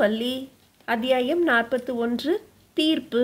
குமுதவல்லி அத்தியாயம் நாற்பத்தி ஒன்று தீர்ப்பு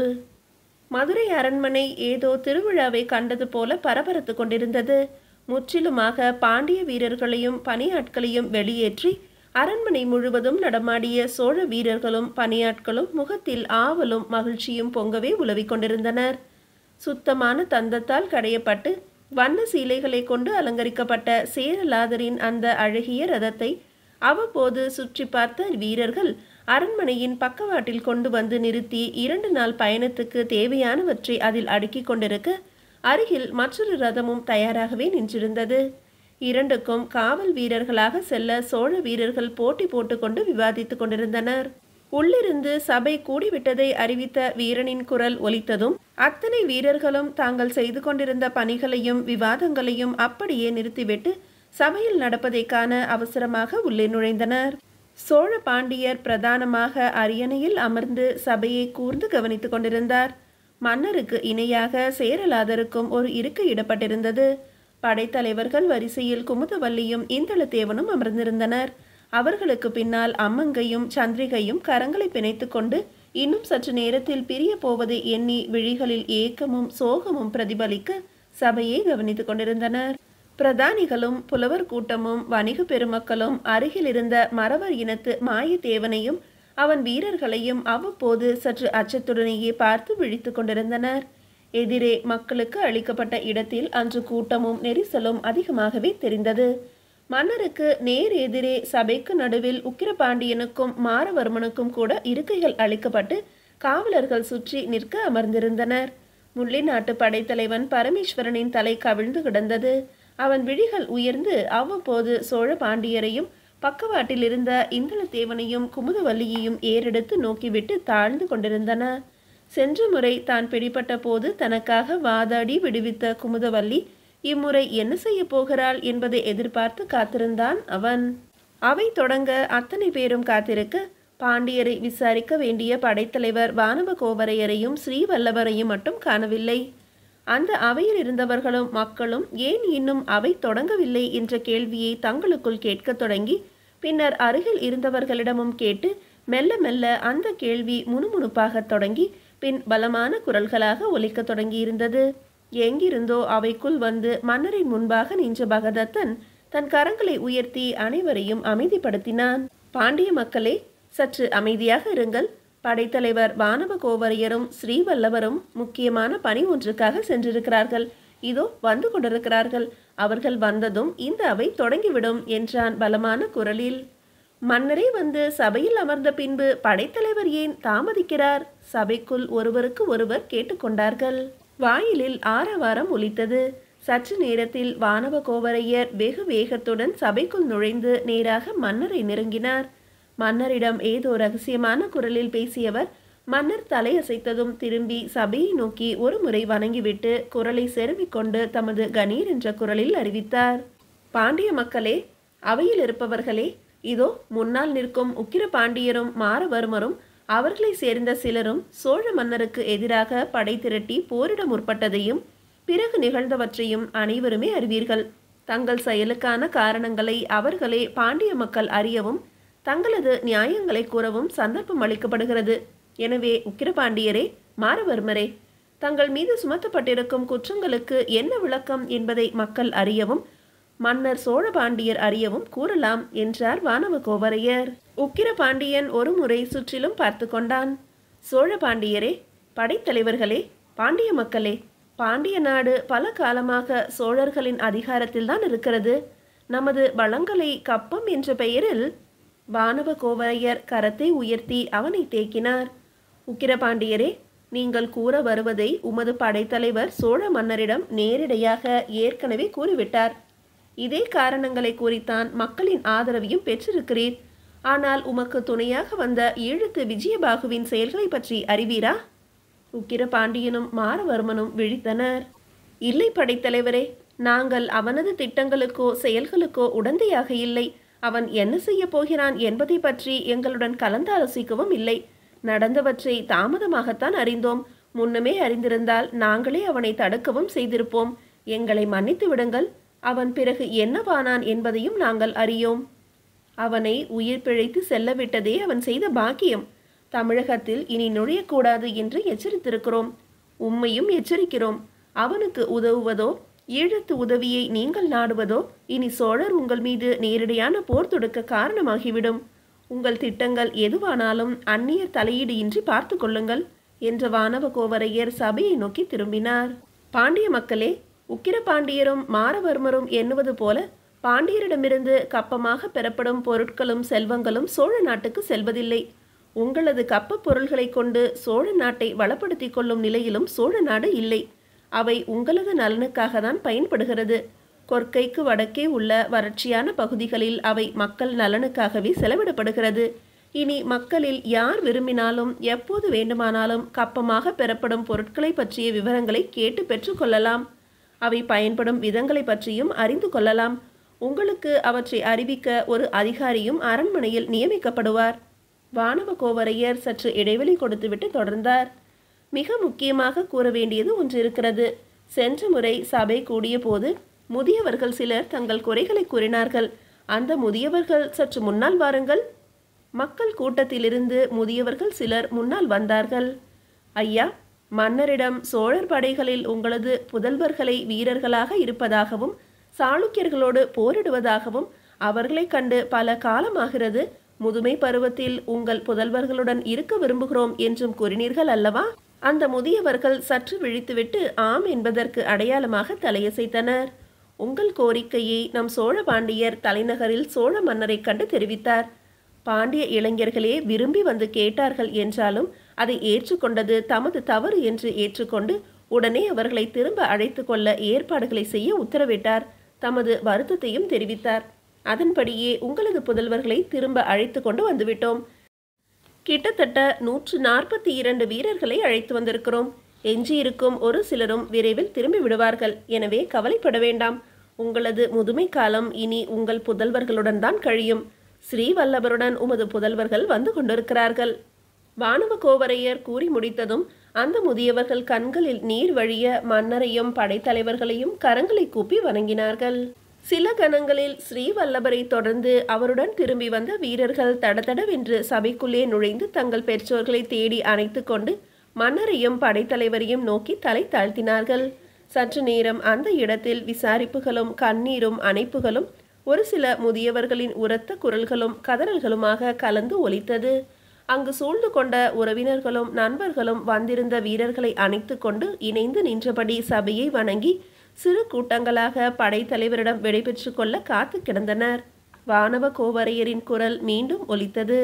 மதுரை அரண்மனை ஏதோ திருவிழாவை கண்டது போல பரபரத்து கொண்டிருந்தது முற்றிலுமாக பாண்டிய வீரர்களையும் பணியாட்களையும் வெளியேற்றி அரண்மனை முழுவதும் நடமாடிய சோழ வீரர்களும் பணியாட்களும் முகத்தில் ஆவலும் மகிழ்ச்சியும் பொங்கவே உலவிக் கொண்டிருந்தனர் சுத்தமான தந்தத்தால் கடையப்பட்டு வண்ண சீலைகளை கொண்டு அலங்கரிக்கப்பட்ட சேரலாதரின் அந்த அழகிய ரதத்தை அவ்வப்போது சுற்றி பார்த்த வீரர்கள் அரண்மனையின் பக்கவாட்டில் கொண்டு வந்து நிறுத்தி இரண்டு நாள் பயணத்துக்கு தேவையானவற்றை அதில் அடுக்கிக் கொண்டிருக்க அருகில் மற்றொரு ரதமும் தயாராகவே நின்றிருந்தது இரண்டுக்கும் காவல் வீரர்களாக செல்ல சோழ வீரர்கள் போட்டி போட்டுக்கொண்டு விவாதித்துக் கொண்டிருந்தனர் உள்ளிருந்து சபை கூடிவிட்டதை அறிவித்த வீரனின் குரல் ஒலித்ததும் அத்தனை வீரர்களும் தாங்கள் செய்து கொண்டிருந்த பணிகளையும் விவாதங்களையும் அப்படியே நிறுத்திவிட்டு சபையில் நடப்பதை காண அவசரமாக உள்ளே நுழைந்தனர் சோழ பாண்டியர் பிரதானமாக அரியணையில் அமர்ந்து சபையை கூர்ந்து கவனித்துக் கொண்டிருந்தார் மன்னருக்கு இணையாக சேரலாதருக்கும் ஒரு இருக்கை இடப்பட்டிருந்தது படைத்தலைவர்கள் வரிசையில் குமுதவல்லியும் இந்தளத்தேவனும் அமர்ந்திருந்தனர் அவர்களுக்கு பின்னால் அம்மங்கையும் சந்திரிகையும் கரங்களை பிணைத்துக் கொண்டு இன்னும் சற்று நேரத்தில் பிரிய போவதை எண்ணி விழிகளில் ஏக்கமும் சோகமும் பிரதிபலிக்க சபையை கவனித்துக் கொண்டிருந்தனர் பிரதானிகளும் புலவர் கூட்டமும் வணிக பெருமக்களும் அருகில் இருந்த மறவர் இனத்து மாயத்தேவனையும் அவன் வீரர்களையும் அவ்வப்போது சற்று அச்சத்துடனேயே பார்த்து விழித்துக் கொண்டிருந்தனர் எதிரே மக்களுக்கு அளிக்கப்பட்ட இடத்தில் அன்று கூட்டமும் நெரிசலும் அதிகமாகவே தெரிந்தது மன்னருக்கு நேர் எதிரே சபைக்கு நடுவில் உக்கிரபாண்டியனுக்கும் மாரவர்மனுக்கும் கூட இருக்கைகள் அளிக்கப்பட்டு காவலர்கள் சுற்றி நிற்க அமர்ந்திருந்தனர் முள்ளி நாட்டு படைத்தலைவன் பரமேஸ்வரனின் தலை கவிழ்ந்து கிடந்தது அவன் விழிகள் உயர்ந்து அவ்வப்போது சோழ பாண்டியரையும் பக்கவாட்டில் இருந்த இந்தளத்தேவனையும் குமுதவல்லியையும் ஏறெடுத்து நோக்கிவிட்டு தாழ்ந்து கொண்டிருந்தன சென்ற முறை தான் பிடிபட்ட போது தனக்காக வாதாடி விடுவித்த குமுதவல்லி இம்முறை என்ன செய்ய போகிறாள் என்பதை எதிர்பார்த்து காத்திருந்தான் அவன் அவை தொடங்க அத்தனை பேரும் காத்திருக்க பாண்டியரை விசாரிக்க வேண்டிய படைத்தலைவர் வானவ கோவரையரையும் ஸ்ரீவல்லவரையும் மட்டும் காணவில்லை அந்த அவையில் இருந்தவர்களும் மக்களும் ஏன் இன்னும் அவை தொடங்கவில்லை என்ற கேள்வியை தங்களுக்குள் கேட்கத் தொடங்கி பின்னர் அருகில் இருந்தவர்களிடமும் கேட்டு மெல்ல மெல்ல அந்த கேள்வி முணுமுணுப்பாகத் தொடங்கி பின் பலமான குரல்களாக ஒலிக்கத் தொடங்கியிருந்தது எங்கிருந்தோ அவைக்குள் வந்து மன்னரின் முன்பாக நின்ற பகதத்தன் தன் கரங்களை உயர்த்தி அனைவரையும் அமைதிப்படுத்தினான் பாண்டிய மக்களே சற்று அமைதியாக இருங்கள் படைத்தலைவர் வானவ கோவரையரும் ஸ்ரீவல்லவரும் முக்கியமான பணி ஒன்றுக்காக சென்றிருக்கிறார்கள் இதோ வந்து கொண்டிருக்கிறார்கள் அவர்கள் வந்ததும் இந்த அவை தொடங்கிவிடும் என்றான் பலமான குரலில் மன்னரே வந்து சபையில் அமர்ந்த பின்பு படைத்தலைவர் ஏன் தாமதிக்கிறார் சபைக்குள் ஒருவருக்கு ஒருவர் கேட்டுக்கொண்டார்கள் வாயிலில் ஆரவாரம் ஒலித்தது சற்று நேரத்தில் வானவ கோவரையர் வெகு வேகத்துடன் சபைக்குள் நுழைந்து நேராக மன்னரை நெருங்கினார் மன்னரிடம் ஏதோ ரகசியமான குரலில் பேசியவர் மன்னர் தலையசைத்ததும் திரும்பி சபையை நோக்கி ஒரு முறை வணங்கிவிட்டு குரலை செருமிக் கொண்டு தமது கணீர் என்ற குரலில் அறிவித்தார் பாண்டிய மக்களே அவையில் இருப்பவர்களே இதோ முன்னால் நிற்கும் உக்கிர பாண்டியரும் மாரவர்மரும் அவர்களை சேர்ந்த சிலரும் சோழ மன்னருக்கு எதிராக படை திரட்டி போரிட முற்பட்டதையும் பிறகு நிகழ்ந்தவற்றையும் அனைவருமே அறிவீர்கள் தங்கள் செயலுக்கான காரணங்களை அவர்களே பாண்டிய மக்கள் அறியவும் தங்களது நியாயங்களை கூறவும் சந்தர்ப்பம் அளிக்கப்படுகிறது எனவே உக்கிரபாண்டியரே மாரவர்மரே தங்கள் மீது சுமத்தப்பட்டிருக்கும் குற்றங்களுக்கு என்ன விளக்கம் என்பதை மக்கள் அறியவும் மன்னர் சோழபாண்டியர் அறியவும் கூறலாம் என்றார் வானவ கோவரையர் உக்கிர பாண்டியன் ஒரு முறை சுற்றிலும் பார்த்து கொண்டான் சோழ பாண்டியரே படைத்தலைவர்களே பாண்டிய மக்களே பாண்டிய நாடு பல காலமாக சோழர்களின் அதிகாரத்தில்தான் இருக்கிறது நமது வளங்களை கப்பம் என்ற பெயரில் வானவ கோவரையர் கரத்தை உயர்த்தி அவனை தேக்கினார் உக்கிரபாண்டியரே நீங்கள் கூற வருவதை உமது படைத்தலைவர் சோழ மன்னரிடம் நேரிடையாக ஏற்கனவே கூறிவிட்டார் இதே காரணங்களை கூறித்தான் மக்களின் ஆதரவையும் பெற்றிருக்கிறீர் ஆனால் உமக்கு துணையாக வந்த ஈழத்து விஜயபாகுவின் செயல்களை பற்றி அறிவீரா உக்கிர பாண்டியனும் மாரவர்மனும் விழித்தனர் இல்லை படைத்தலைவரே நாங்கள் அவனது திட்டங்களுக்கோ செயல்களுக்கோ உடந்தையாக இல்லை அவன் என்ன செய்ய போகிறான் என்பதை பற்றி எங்களுடன் கலந்தாலோசிக்கவும் இல்லை நடந்தவற்றை தாமதமாகத்தான் அறிந்தோம் முன்னமே அறிந்திருந்தால் நாங்களே அவனை தடுக்கவும் செய்திருப்போம் எங்களை மன்னித்து விடுங்கள் அவன் பிறகு என்னவானான் என்பதையும் நாங்கள் அறியோம் அவனை உயிர் பிழைத்து செல்ல விட்டதே அவன் செய்த பாக்கியம் தமிழகத்தில் இனி நுழையக்கூடாது என்று எச்சரித்திருக்கிறோம் உம்மையும் எச்சரிக்கிறோம் அவனுக்கு உதவுவதோ ஈழத்து உதவியை நீங்கள் நாடுவதோ இனி சோழர் உங்கள் மீது நேரடியான போர் தொடுக்க காரணமாகிவிடும் உங்கள் திட்டங்கள் எதுவானாலும் அந்நியர் தலையீடு இன்றி பார்த்து கொள்ளுங்கள் என்ற வானவ கோவரையர் சபையை நோக்கி திரும்பினார் பாண்டிய மக்களே உக்கிர பாண்டியரும் மாரவர்மரும் எண்ணுவது போல பாண்டியரிடமிருந்து கப்பமாக பெறப்படும் பொருட்களும் செல்வங்களும் சோழ நாட்டுக்கு செல்வதில்லை உங்களது கப்ப பொருள்களை கொண்டு சோழ நாட்டை வளப்படுத்திக் கொள்ளும் நிலையிலும் சோழ நாடு இல்லை அவை உங்களது நலனுக்காக தான் பயன்படுகிறது கொற்கைக்கு வடக்கே உள்ள வறட்சியான பகுதிகளில் அவை மக்கள் நலனுக்காகவே செலவிடப்படுகிறது இனி மக்களில் யார் விரும்பினாலும் எப்போது வேண்டுமானாலும் கப்பமாக பெறப்படும் பொருட்களை பற்றிய விவரங்களை கேட்டு பெற்றுக்கொள்ளலாம் அவை பயன்படும் விதங்களை பற்றியும் அறிந்து கொள்ளலாம் உங்களுக்கு அவற்றை அறிவிக்க ஒரு அதிகாரியும் அரண்மனையில் நியமிக்கப்படுவார் வானவ கோவரையர் சற்று இடைவெளி கொடுத்துவிட்டு தொடர்ந்தார் மிக முக்கியமாக கூற வேண்டியது ஒன்று இருக்கிறது சென்ற முறை சபை கூடிய போது முதியவர்கள் சிலர் தங்கள் குறைகளை கூறினார்கள் அந்த முதியவர்கள் சற்று முன்னால் வாருங்கள் மக்கள் கூட்டத்திலிருந்து முதியவர்கள் சிலர் முன்னால் வந்தார்கள் ஐயா மன்னரிடம் சோழர் படைகளில் உங்களது புதல்வர்களை வீரர்களாக இருப்பதாகவும் சாளுக்கியர்களோடு போரிடுவதாகவும் அவர்களைக் கண்டு பல காலமாகிறது முதுமை பருவத்தில் உங்கள் புதல்வர்களுடன் இருக்க விரும்புகிறோம் என்றும் கூறினீர்கள் அல்லவா அந்த முதியவர்கள் சற்று விழித்துவிட்டு ஆம் என்பதற்கு அடையாளமாக தலையசைத்தனர் உங்கள் கோரிக்கையை நம் சோழ பாண்டியர் தலைநகரில் சோழ மன்னரைக் கண்டு தெரிவித்தார் பாண்டிய இளைஞர்களே விரும்பி வந்து கேட்டார்கள் என்றாலும் அதை ஏற்றுக்கொண்டது தமது தவறு என்று ஏற்றுக்கொண்டு உடனே அவர்களை திரும்ப அழைத்து கொள்ள ஏற்பாடுகளை செய்ய உத்தரவிட்டார் தமது வருத்தத்தையும் தெரிவித்தார் அதன்படியே உங்களது புதல்வர்களை திரும்ப அழைத்து கொண்டு வந்துவிட்டோம் கிட்டத்தட்ட நூற்று நாற்பத்தி இரண்டு வீரர்களை அழைத்து வந்திருக்கிறோம் எஞ்சியிருக்கும் ஒரு சிலரும் விரைவில் திரும்பி விடுவார்கள் எனவே கவலைப்பட வேண்டாம் உங்களது முதுமை காலம் இனி உங்கள் புதல்வர்களுடன் தான் கழியும் ஸ்ரீவல்லபருடன் உமது புதல்வர்கள் வந்து கொண்டிருக்கிறார்கள் வானவ கோவரையர் கூறி முடித்ததும் அந்த முதியவர்கள் கண்களில் நீர் வழிய மன்னரையும் படைத்தலைவர்களையும் கரங்களை கூப்பி வணங்கினார்கள் சில கணங்களில் ஸ்ரீவல்லபரை தொடர்ந்து அவருடன் திரும்பி வந்த வீரர்கள் தடதடவென்று சபைக்குள்ளே நுழைந்து தங்கள் பெற்றோர்களை தேடி அணைத்து கொண்டு மன்னரையும் படைத்தலைவரையும் நோக்கி தலை தாழ்த்தினார்கள் சற்று நேரம் அந்த இடத்தில் விசாரிப்புகளும் கண்ணீரும் அணைப்புகளும் ஒரு சில முதியவர்களின் உரத்த குரல்களும் கதறல்களுமாக கலந்து ஒலித்தது அங்கு சூழ்ந்து கொண்ட உறவினர்களும் நண்பர்களும் வந்திருந்த வீரர்களை அணைத்து கொண்டு இணைந்து நின்றபடி சபையை வணங்கி சிறு கூட்டங்களாக படைத்தலைவரிடம் விடைபெற்று கொள்ள காத்து கிடந்தனர் வானவ கோவரையரின் குரல் மீண்டும் ஒலித்தது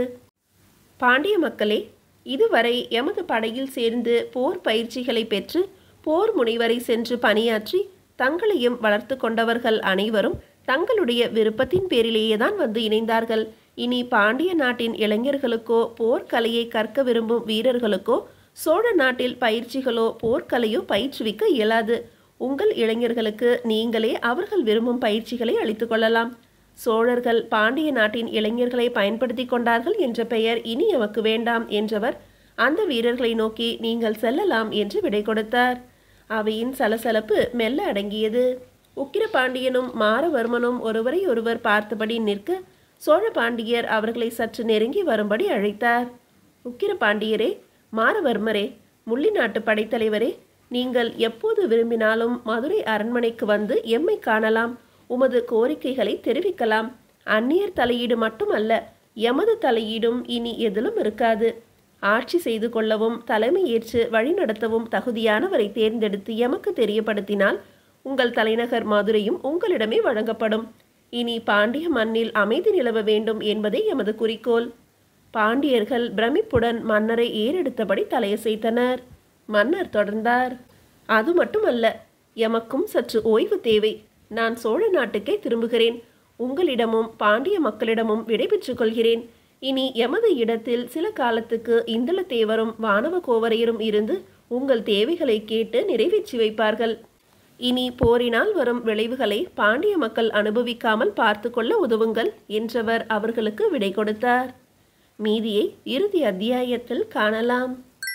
பாண்டிய மக்களே இதுவரை எமது படையில் சேர்ந்து போர் பயிற்சிகளை பெற்று போர் முனைவரை சென்று பணியாற்றி தங்களையும் வளர்த்து கொண்டவர்கள் அனைவரும் தங்களுடைய விருப்பத்தின் பேரிலேயே தான் வந்து இணைந்தார்கள் இனி பாண்டிய நாட்டின் இளைஞர்களுக்கோ போர்க்கலையை கற்க விரும்பும் வீரர்களுக்கோ சோழ நாட்டில் பயிற்சிகளோ போர்க்கலையோ பயிற்றுவிக்க இயலாது உங்கள் இளைஞர்களுக்கு நீங்களே அவர்கள் விரும்பும் பயிற்சிகளை அளித்துக் கொள்ளலாம் சோழர்கள் பாண்டிய நாட்டின் இளைஞர்களை பயன்படுத்தி கொண்டார்கள் என்ற பெயர் இனி எமக்கு வேண்டாம் என்றவர் அந்த வீரர்களை நோக்கி நீங்கள் செல்லலாம் என்று விடை கொடுத்தார் அவையின் சலசலப்பு மெல்ல அடங்கியது உக்கிர பாண்டியனும் மாரவர்மனும் ஒருவரை ஒருவர் பார்த்தபடி நிற்க சோழ பாண்டியர் அவர்களை சற்று நெருங்கி வரும்படி அழைத்தார் உக்கிர பாண்டியரே மாரவர்மரே முள்ளி நாட்டு படைத்தலைவரே நீங்கள் எப்போது விரும்பினாலும் மதுரை அரண்மனைக்கு வந்து எம்மை காணலாம் உமது கோரிக்கைகளை தெரிவிக்கலாம் அந்நியர் தலையீடு மட்டுமல்ல எமது தலையீடும் இனி எதிலும் இருக்காது ஆட்சி செய்து கொள்ளவும் தலைமை ஏற்று வழிநடத்தவும் தகுதியானவரை தேர்ந்தெடுத்து எமக்கு தெரியப்படுத்தினால் உங்கள் தலைநகர் மதுரையும் உங்களிடமே வழங்கப்படும் இனி பாண்டிய மண்ணில் அமைதி நிலவ வேண்டும் என்பதே எமது குறிக்கோள் பாண்டியர்கள் பிரமிப்புடன் மன்னரை ஏறெடுத்தபடி தலையசைத்தனர் மன்னர் தொடர்ந்தார் அது மட்டுமல்ல எமக்கும் சற்று ஓய்வு தேவை நான் சோழ நாட்டுக்கே திரும்புகிறேன் உங்களிடமும் பாண்டிய மக்களிடமும் விடைபெற்றுக் கொள்கிறேன் இனி எமது இடத்தில் சில காலத்துக்கு இந்தளத்தேவரும் வானவ கோவரையரும் இருந்து உங்கள் தேவைகளை கேட்டு நிறைவேற்றி வைப்பார்கள் இனி போரினால் வரும் விளைவுகளை பாண்டிய மக்கள் அனுபவிக்காமல் பார்த்து கொள்ள உதவுங்கள் என்றவர் அவர்களுக்கு விடை கொடுத்தார் மீதியை இறுதி அத்தியாயத்தில் காணலாம்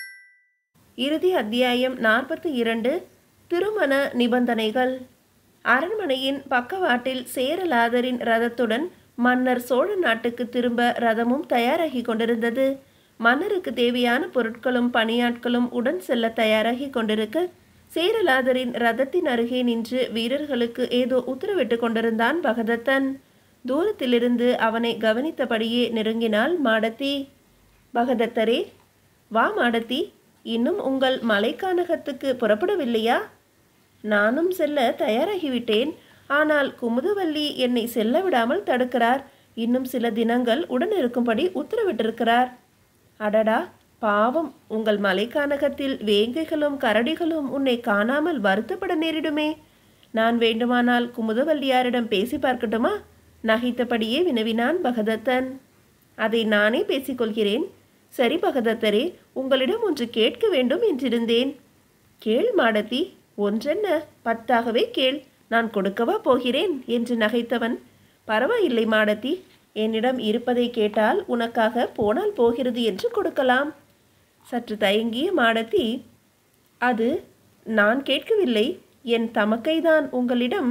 இறுதி அத்தியாயம் நாற்பத்தி இரண்டு திருமண நிபந்தனைகள் அரண்மனையின் பக்கவாட்டில் சேரலாதரின் ரதத்துடன் மன்னர் சோழ நாட்டுக்கு திரும்ப ரதமும் தயாராகி கொண்டிருந்தது மன்னருக்கு தேவையான பொருட்களும் பணியாட்களும் உடன் செல்ல தயாராகி கொண்டிருக்க சேரலாதரின் ரதத்தின் அருகே நின்று வீரர்களுக்கு ஏதோ உத்தரவிட்டு கொண்டிருந்தான் பகதத்தன் தூரத்திலிருந்து அவனை கவனித்தபடியே நெருங்கினாள் மாடத்தி பகதத்தரே வா மாடத்தி இன்னும் உங்கள் மலைக்கானகத்துக்கு புறப்படவில்லையா நானும் செல்ல தயாராகிவிட்டேன் ஆனால் குமுதவல்லி என்னை செல்ல விடாமல் தடுக்கிறார் இன்னும் சில தினங்கள் உடன் இருக்கும்படி உத்தரவிட்டிருக்கிறார் அடடா பாவம் உங்கள் மலைக்கானகத்தில் வேங்கைகளும் கரடிகளும் உன்னை காணாமல் வருத்தப்பட நேரிடுமே நான் வேண்டுமானால் குமுதவல்லியாரிடம் பேசி பார்க்கட்டுமா நகைத்தபடியே வினவினான் பகதத்தன் அதை நானே பேசிக்கொள்கிறேன் சரி பகதத்தரே உங்களிடம் ஒன்று கேட்க வேண்டும் என்றிருந்தேன் கேள் மாடத்தி ஒன்றென்ன பத்தாகவே கேள் நான் கொடுக்கவா போகிறேன் என்று நகைத்தவன் பரவாயில்லை மாடத்தி என்னிடம் இருப்பதை கேட்டால் உனக்காக போனால் போகிறது என்று கொடுக்கலாம் சற்று தயங்கிய மாடத்தி அது நான் கேட்கவில்லை என் தமக்கைதான் உங்களிடம்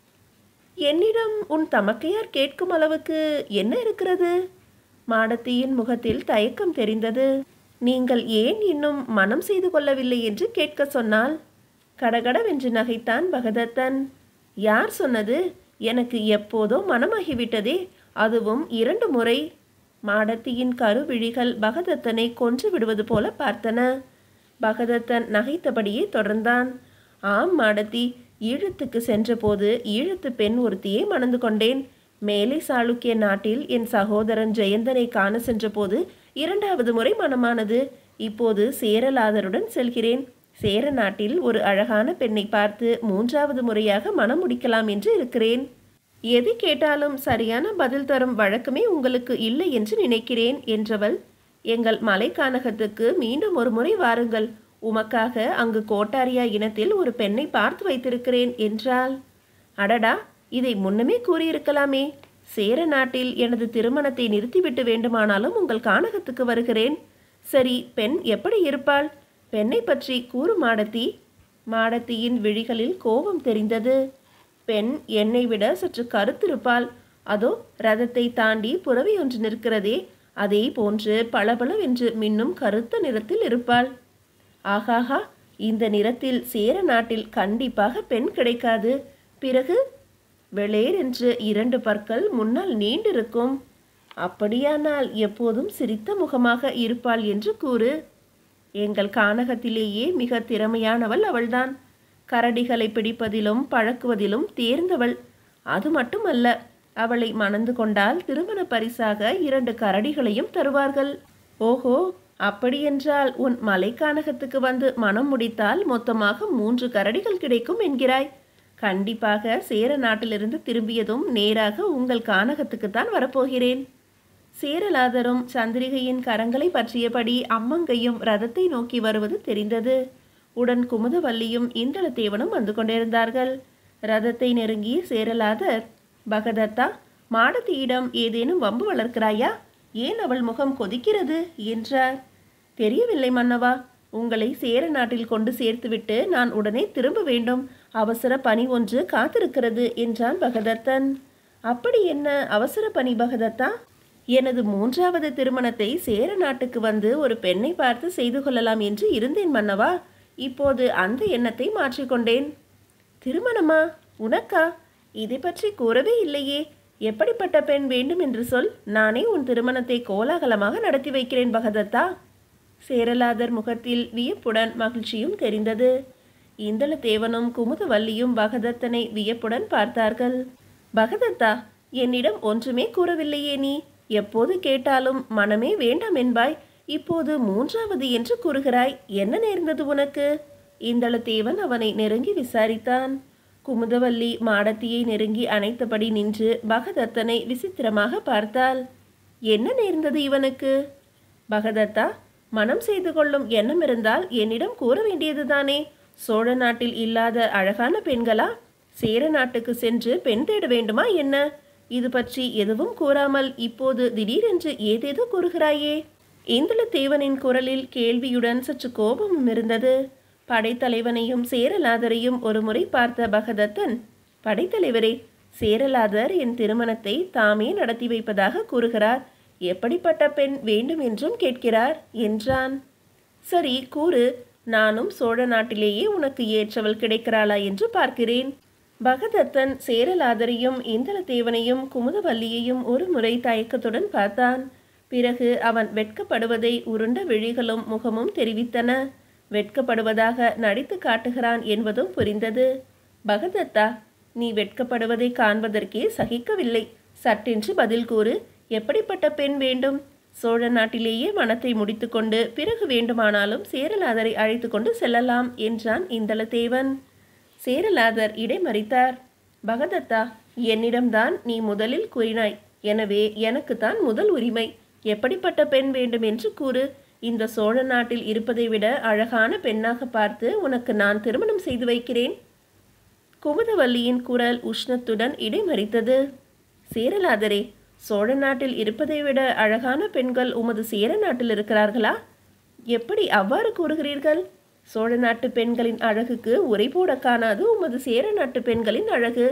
என்னிடம் உன் தமக்கையார் கேட்கும் அளவுக்கு என்ன இருக்கிறது மாடத்தியின் முகத்தில் தயக்கம் தெரிந்தது நீங்கள் ஏன் இன்னும் மனம் செய்து கொள்ளவில்லை என்று கேட்க சொன்னால் கடகடவென்று நகைத்தான் பகதத்தன் யார் சொன்னது எனக்கு எப்போதோ மனமாகிவிட்டதே அதுவும் இரண்டு முறை மாடத்தியின் கருவிழிகள் பகதத்தனை கொன்று விடுவது போல பார்த்தன பகதத்தன் நகைத்தபடியே தொடர்ந்தான் ஆம் மாடத்தி ஈழத்துக்கு சென்றபோது ஈழத்து பெண் ஒருத்தியை மணந்து கொண்டேன் மேலை சாளுக்கிய நாட்டில் என் சகோதரன் ஜெயந்தனை காண சென்றபோது இரண்டாவது முறை மனமானது இப்போது சேரலாதருடன் செல்கிறேன் சேர நாட்டில் ஒரு அழகான பெண்ணை பார்த்து மூன்றாவது முறையாக மனம் முடிக்கலாம் என்று இருக்கிறேன் எது கேட்டாலும் சரியான பதில் தரும் வழக்கமே உங்களுக்கு இல்லை என்று நினைக்கிறேன் என்றவள் எங்கள் மலைக்கானகத்துக்கு மீண்டும் ஒரு முறை வாருங்கள் உமக்காக அங்கு கோட்டாரியா இனத்தில் ஒரு பெண்ணை பார்த்து வைத்திருக்கிறேன் என்றாள் அடடா இதை முன்னமே கூறியிருக்கலாமே சேர நாட்டில் எனது திருமணத்தை நிறுத்திவிட்டு வேண்டுமானாலும் உங்கள் கானகத்துக்கு வருகிறேன் சரி பெண் எப்படி இருப்பாள் பெண்ணை பற்றி கூறு மாடத்தி மாடத்தியின் விழிகளில் கோபம் தெரிந்தது பெண் என்னை விட சற்று கருத்திருப்பாள் அதோ ரதத்தை தாண்டி புறவி ஒன்று நிற்கிறதே அதே போன்று பளபளவென்று மின்னும் கருத்த நிறத்தில் இருப்பாள் ஆகாஹா இந்த நிறத்தில் சேர நாட்டில் கண்டிப்பாக பெண் கிடைக்காது பிறகு வெளேர் என்று இரண்டு பற்கள் முன்னால் நீண்டிருக்கும் அப்படியானால் எப்போதும் சிரித்த முகமாக இருப்பாள் என்று கூறு எங்கள் கானகத்திலேயே மிக திறமையானவள் அவள்தான் கரடிகளை பிடிப்பதிலும் பழக்குவதிலும் தேர்ந்தவள் அது மட்டுமல்ல அவளை மணந்து கொண்டால் திருமண பரிசாக இரண்டு கரடிகளையும் தருவார்கள் ஓஹோ அப்படியென்றால் உன் மலைக்கானகத்துக்கு வந்து மனம் முடித்தால் மொத்தமாக மூன்று கரடிகள் கிடைக்கும் என்கிறாய் கண்டிப்பாக சேர நாட்டிலிருந்து திரும்பியதும் நேராக உங்கள் கானகத்துக்குத்தான் வரப்போகிறேன் சேரலாதரும் சந்திரிகையின் கரங்களை பற்றியபடி அம்மங்கையும் ரதத்தை நோக்கி வருவது தெரிந்தது உடன் குமுதவல்லியும் இந்திரதேவனும் வந்து கொண்டிருந்தார்கள் ரதத்தை நெருங்கிய சேரலாதர் பகதத்தா மாடத்தியிடம் ஏதேனும் வம்பு வளர்க்கிறாயா ஏன் அவள் முகம் கொதிக்கிறது என்றார் தெரியவில்லை மன்னவா உங்களை சேர நாட்டில் கொண்டு சேர்த்துவிட்டு நான் உடனே திரும்ப வேண்டும் அவசர பணி ஒன்று காத்திருக்கிறது என்றான் பகதத்தன் அப்படி என்ன அவசர பணி பகதத்தா எனது மூன்றாவது திருமணத்தை சேர நாட்டுக்கு வந்து ஒரு பெண்ணை பார்த்து செய்து கொள்ளலாம் என்று இருந்தேன் மன்னவா இப்போது அந்த எண்ணத்தை மாற்றிக்கொண்டேன் திருமணமா உனக்கா இதை பற்றி கூறவே இல்லையே எப்படிப்பட்ட பெண் வேண்டும் என்று சொல் நானே உன் திருமணத்தை கோலாகலமாக நடத்தி வைக்கிறேன் பகதத்தா சேரலாதர் முகத்தில் வியப்புடன் மகிழ்ச்சியும் தெரிந்தது இந்தளதேவனும் குமுதவல்லியும் பகதத்தனை வியப்புடன் பார்த்தார்கள் பகதத்தா என்னிடம் ஒன்றுமே கூறவில்லையே நீ எப்போது கேட்டாலும் மனமே வேண்டாம் என்பாய் இப்போது மூன்றாவது என்று கூறுகிறாய் என்ன நேர்ந்தது உனக்கு இந்தளதேவன் அவனை நெருங்கி விசாரித்தான் குமுதவல்லி மாடத்தியை நெருங்கி அணைத்தபடி நின்று பகதத்தனை விசித்திரமாக பார்த்தாள் என்ன நேர்ந்தது இவனுக்கு பகதத்தா மனம் செய்து கொள்ளும் எண்ணம் இருந்தால் என்னிடம் கூற வேண்டியதுதானே சோழ நாட்டில் இல்லாத அழகான பெண்களா சேர நாட்டுக்கு சென்று பெண் தேட வேண்டுமா என்ன இது பற்றி எதுவும் கூறாமல் இப்போது திடீரென்று ஏதேதோ கூறுகிறாயே இந்துளத்தேவனின் குரலில் கேள்வியுடன் சற்று கோபமும் இருந்தது படைத்தலைவனையும் சேரலாதரையும் ஒருமுறை பார்த்த பகதத்தன் படைத்தலைவரே சேரலாதர் என் திருமணத்தை தாமே நடத்தி வைப்பதாக கூறுகிறார் எப்படிப்பட்ட பெண் வேண்டும் என்றும் கேட்கிறார் என்றான் சரி கூறு நானும் சோழ நாட்டிலேயே உனக்கு ஏற்றவள் கிடைக்கிறாளா என்று பார்க்கிறேன் பகதத்தன் சேரலாதரையும் இந்திரதேவனையும் குமுதவல்லியையும் ஒரு முறை தயக்கத்துடன் பார்த்தான் பிறகு அவன் வெட்கப்படுவதை உருண்ட விழிகளும் முகமும் தெரிவித்தன வெட்கப்படுவதாக நடித்து காட்டுகிறான் என்பதும் புரிந்தது பகதத்தா நீ வெட்கப்படுவதை காண்பதற்கே சகிக்கவில்லை சட்டென்று பதில் கூறு எப்படிப்பட்ட பெண் வேண்டும் சோழ நாட்டிலேயே மனத்தை முடித்துக்கொண்டு பிறகு வேண்டுமானாலும் சேரலாதரை அழைத்து கொண்டு செல்லலாம் என்றான் இந்தளதேவன் சேரலாதர் இடைமறித்தார் பகதத்தா என்னிடம்தான் நீ முதலில் கூறினாய் எனவே எனக்குத்தான் முதல் உரிமை எப்படிப்பட்ட பெண் வேண்டும் என்று கூறு இந்த சோழ நாட்டில் இருப்பதை விட அழகான பெண்ணாக பார்த்து உனக்கு நான் திருமணம் செய்து வைக்கிறேன் குமுதவல்லியின் குரல் உஷ்ணத்துடன் இடைமறித்தது சேரலாதரே சோழ நாட்டில் இருப்பதை விட அழகான பெண்கள் உமது சேர நாட்டில் இருக்கிறார்களா எப்படி அவ்வாறு கூறுகிறீர்கள் சோழ நாட்டு பெண்களின் அழகுக்கு உரை போட காணாது உமது சேர நாட்டு பெண்களின் அழகு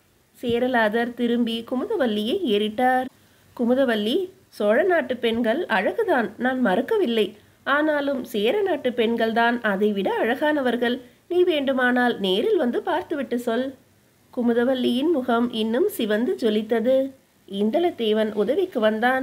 சேரலாதர் திரும்பி குமுதவல்லியை ஏறிட்டார் குமுதவல்லி சோழ நாட்டு பெண்கள் அழகுதான் நான் மறுக்கவில்லை ஆனாலும் சேர நாட்டு பெண்கள்தான் அதைவிட அழகானவர்கள் நீ வேண்டுமானால் நேரில் வந்து பார்த்துவிட்டு சொல் குமுதவல்லியின் முகம் இன்னும் சிவந்து ஜொலித்தது இந்தளத்தேவன் உதவிக்கு வந்தான்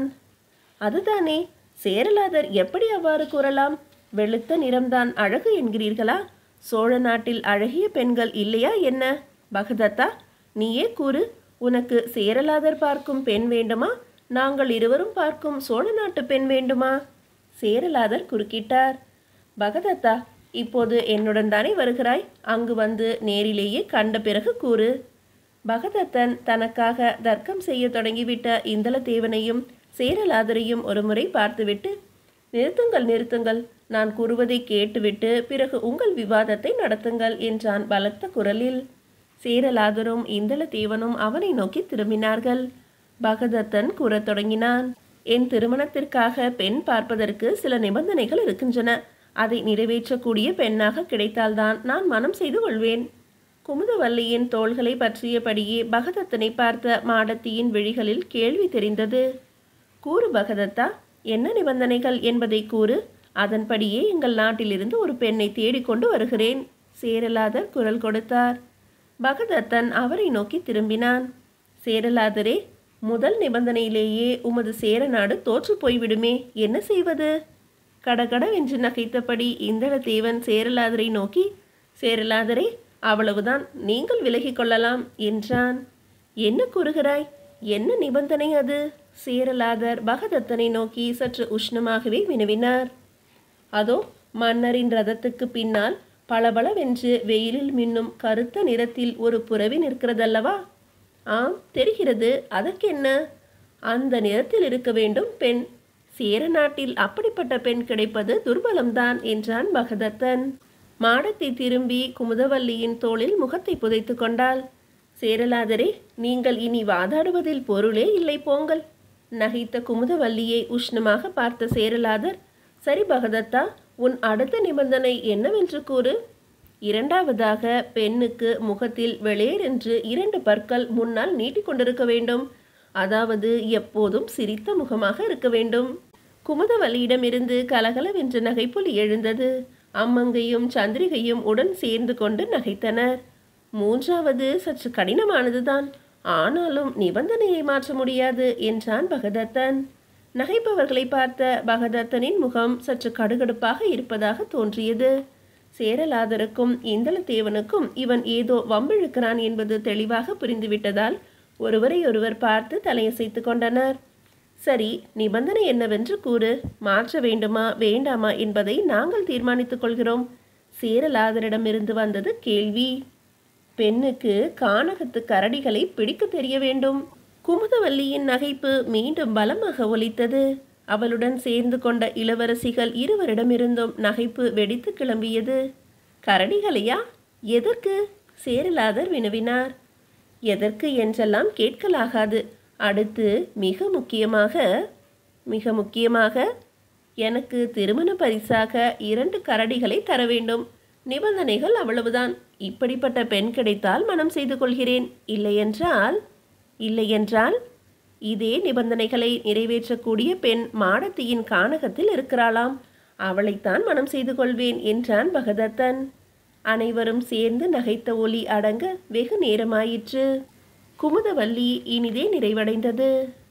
அதுதானே சேரலாதர் எப்படி அவ்வாறு கூறலாம் வெளுத்த நிறம்தான் அழகு என்கிறீர்களா சோழ நாட்டில் அழகிய பெண்கள் இல்லையா என்ன பகதத்தா நீயே கூறு உனக்கு சேரலாதர் பார்க்கும் பெண் வேண்டுமா நாங்கள் இருவரும் பார்க்கும் சோழ நாட்டு பெண் வேண்டுமா சேரலாதர் குறுக்கிட்டார் பகதத்தா இப்போது என்னுடன் தானே வருகிறாய் அங்கு வந்து நேரிலேயே கண்ட பிறகு கூறு பகதத்தன் தனக்காக தர்க்கம் செய்ய தொடங்கிவிட்ட இந்தளதேவனையும் சேரலாதரையும் ஒருமுறை பார்த்துவிட்டு நிறுத்துங்கள் நிறுத்துங்கள் நான் கூறுவதை கேட்டுவிட்டு பிறகு உங்கள் விவாதத்தை நடத்துங்கள் என்றான் பலத்த குரலில் சேரலாதரும் இந்தளதேவனும் அவனை நோக்கி திரும்பினார்கள் பகதத்தன் கூறத் தொடங்கினான் என் திருமணத்திற்காக பெண் பார்ப்பதற்கு சில நிபந்தனைகள் இருக்கின்றன அதை நிறைவேற்றக்கூடிய பெண்ணாக கிடைத்தால்தான் நான் மனம் செய்து கொள்வேன் குமுதவல்லியின் தோள்களை பற்றியபடியே பகதத்தனை பார்த்த மாடத்தியின் விழிகளில் கேள்வி தெரிந்தது கூறு பகதத்தா என்ன நிபந்தனைகள் என்பதை கூறு அதன்படியே எங்கள் நாட்டிலிருந்து ஒரு பெண்ணை தேடிக்கொண்டு வருகிறேன் சேரலாதர் குரல் கொடுத்தார் பகதத்தன் அவரை நோக்கி திரும்பினான் சேரலாதரே முதல் நிபந்தனையிலேயே உமது சேர நாடு தோற்று போய்விடுமே என்ன செய்வது கடகடவென்று நகைத்தபடி இந்தளதேவன் சேரலாதரை நோக்கி சேரலாதரே அவ்வளவுதான் நீங்கள் விலகிக் கொள்ளலாம் என்றான் என்ன கூறுகிறாய் என்ன நிபந்தனை அது சேரலாதர் பகதத்தனை நோக்கி சற்று உஷ்ணமாகவே வினவினார் அதோ மன்னரின் ரதத்துக்கு பின்னால் பளபளவென்று வெயிலில் மின்னும் கருத்த நிறத்தில் ஒரு புறவி நிற்கிறதல்லவா ஆம் தெரிகிறது அதற்கென்ன அந்த நிறத்தில் இருக்க வேண்டும் பெண் சேர நாட்டில் அப்படிப்பட்ட பெண் கிடைப்பது துர்பலம்தான் என்றான் பகதத்தன் மாடத்தை திரும்பி குமுதவல்லியின் தோளில் முகத்தை புதைத்து கொண்டாள் சேரலாதரே நீங்கள் இனி வாதாடுவதில் பொருளே இல்லை போங்கள் நகைத்த குமுதவல்லியை உஷ்ணமாக பார்த்த சேரலாதர் சரி பகதத்தா உன் அடுத்த நிபந்தனை என்னவென்று கூறு இரண்டாவதாக பெண்ணுக்கு முகத்தில் வெளியேறென்று இரண்டு பற்கள் முன்னால் நீட்டிக்கொண்டிருக்க வேண்டும் அதாவது எப்போதும் சிரித்த முகமாக இருக்க வேண்டும் குமுதவல்லியிடமிருந்து கலகலவென்ற நகைப்புலி எழுந்தது அம்மங்கையும் சந்திரிகையும் உடன் சேர்ந்து கொண்டு நகைத்தனர் மூன்றாவது சற்று கடினமானதுதான் ஆனாலும் நிபந்தனையை மாற்ற முடியாது என்றான் பகதத்தன் நகைப்பவர்களை பார்த்த பகதத்தனின் முகம் சற்று கடுகடுப்பாக இருப்பதாக தோன்றியது சேரலாதருக்கும் இந்தளத்தேவனுக்கும் இவன் ஏதோ வம்பிழுக்கிறான் என்பது தெளிவாக புரிந்துவிட்டதால் ஒருவரை ஒருவர் பார்த்து தலையசைத்து கொண்டனர் சரி நிபந்தனை என்னவென்று கூறு மாற்ற வேண்டுமா வேண்டாமா என்பதை நாங்கள் தீர்மானித்துக் கொள்கிறோம் சேரலாதரிடமிருந்து வந்தது கேள்வி பெண்ணுக்கு கானகத்து கரடிகளை பிடிக்க தெரிய வேண்டும் குமுதவல்லியின் நகைப்பு மீண்டும் பலமாக ஒலித்தது அவளுடன் சேர்ந்து கொண்ட இளவரசிகள் இருவரிடமிருந்தும் நகைப்பு வெடித்து கிளம்பியது கரடிகளையா எதற்கு சேரலாதர் வினவினார் எதற்கு என்றெல்லாம் கேட்கலாகாது அடுத்து மிக முக்கியமாக மிக முக்கியமாக எனக்கு திருமண பரிசாக இரண்டு கரடிகளை தர வேண்டும் நிபந்தனைகள் அவ்வளவுதான் இப்படிப்பட்ட பெண் கிடைத்தால் மனம் செய்து கொள்கிறேன் இல்லையென்றால் இல்லையென்றால் இதே நிபந்தனைகளை நிறைவேற்றக்கூடிய பெண் மாடத்தியின் கானகத்தில் இருக்கிறாளாம் அவளைத்தான் மனம் செய்து கொள்வேன் என்றான் பகதத்தன் அனைவரும் சேர்ந்து நகைத்த ஒலி அடங்க வெகு நேரமாயிற்று குமுதவல்லி இனிதே நிறைவடைந்தது